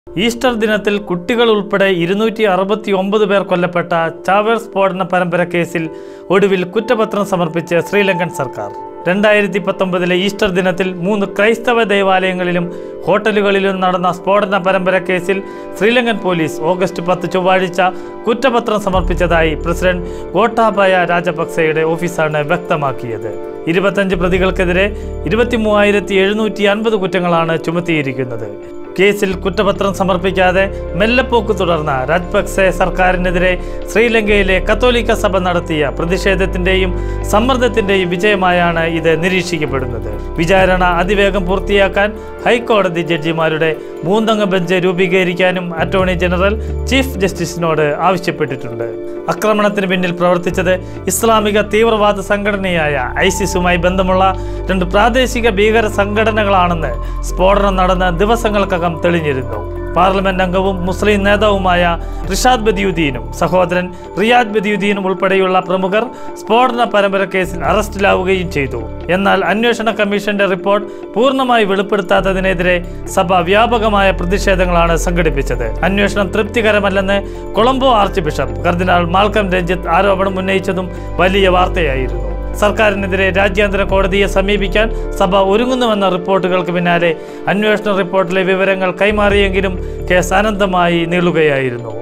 Easter ദിനത്തിൽ കുട്ടികൾ ഉൾപ്പെടെ ഇരുന്നൂറ്റി അറുപത്തി ഒമ്പത് പേർ കൊല്ലപ്പെട്ട ചാവേർ സ്ഫോടന പരമ്പര കേസിൽ ഒടുവിൽ കുറ്റപത്രം സമർപ്പിച്ച് ശ്രീലങ്കൻ സർക്കാർ രണ്ടായിരത്തി പത്തൊമ്പതിലെ ഈസ്റ്റർ ദിനത്തിൽ മൂന്ന് ക്രൈസ്തവ ദേവാലയങ്ങളിലും ഹോട്ടലുകളിലും നടന്ന സ്ഫോടന പരമ്പര കേസിൽ ശ്രീലങ്കൻ പോലീസ് ഓഗസ്റ്റ് പത്ത് ചൊവ്വാഴ്ച കുറ്റപത്രം സമർപ്പിച്ചതായി പ്രസിഡന്റ് ഗോട്ടാബയ രാജപക്സെയുടെ ഓഫീസാണ് വ്യക്തമാക്കിയത് ഇരുപത്തഞ്ച് പ്രതികൾക്കെതിരെ ഇരുപത്തി മൂവായിരത്തി എഴുന്നൂറ്റി അൻപത് കുറ്റങ്ങളാണ് ചുമത്തിയിരിക്കുന്നത് കേസിൽ കുറ്റപത്രം സമർപ്പിക്കാതെ മെല്ലെപ്പോക്ക് തുടർന്ന രാജപക്സെ സർക്കാരിനെതിരെ ശ്രീലങ്കയിലെ കത്തോലിക്ക സഭ നടത്തിയ പ്രതിഷേധത്തിന്റെയും സമ്മർദ്ദത്തിന്റെയും വിജയമായാണ് ഇത് നിരീക്ഷിക്കപ്പെടുന്നത് വിചാരണ അതിവേഗം പൂർത്തിയാക്കാൻ ഹൈക്കോടതി ജഡ്ജിമാരുടെ മൂന്നംഗ ബെഞ്ച് രൂപീകരിക്കാനും അറ്റോർണി ജനറൽ ചീഫ് ജസ്റ്റിസിനോട് ആവശ്യപ്പെട്ടിട്ടുണ്ട് ആക്രമണത്തിന് പിന്നിൽ പ്രവർത്തിച്ചത് ഇസ്ലാമിക തീവ്രവാദ സംഘടനയായ ഐസിസുമായി ബന്ധമുള്ള രണ്ട് പ്രാദേശിക ഭീകര സംഘടനകളാണെന്ന് സ്ഫോടനം നടന്ന ദിവസങ്ങൾക്കകം തെളിഞ്ഞിരുന്നു പാർലമെന്റ് അംഗവും മുസ്ലിം നേതാവുമായ റിഷാദ് ബദിയുദ്ദീനും സഹോദരൻ റിയാദ് ബദിയുദ്ദീനും ഉൾപ്പെടെയുള്ള പ്രമുഖർ സ്ഫോടന പരമ്പര കേസിൽ അറസ്റ്റിലാവുകയും ചെയ്തു എന്നാൽ അന്വേഷണ കമ്മീഷന്റെ റിപ്പോർട്ട് പൂർണ്ണമായി വെളിപ്പെടുത്താത്തതിനെതിരെ സഭ വ്യാപകമായ പ്രതിഷേധങ്ങളാണ് സംഘടിപ്പിച്ചത് അന്വേഷണം തൃപ്തികരമല്ലെന്ന് കൊളംബോ ആർച്ച് ബിഷപ്പ് കർദിനാൾ മാൽക്കം രഞ്ജിത്ത് ആരോപണം ഉന്നയിച്ചതും വലിയ വാർത്തയായിരുന്നു സർക്കാരിനെതിരെ രാജ്യാന്തര കോടതിയെ സമീപിക്കാൻ സഭ ഒരുങ്ങുന്നുവെന്ന റിപ്പോർട്ടുകൾക്ക് പിന്നാലെ അന്വേഷണ റിപ്പോർട്ടിലെ വിവരങ്ങൾ കൈമാറിയെങ്കിലും കേസ് അനന്തമായി നീളുകയായിരുന്നു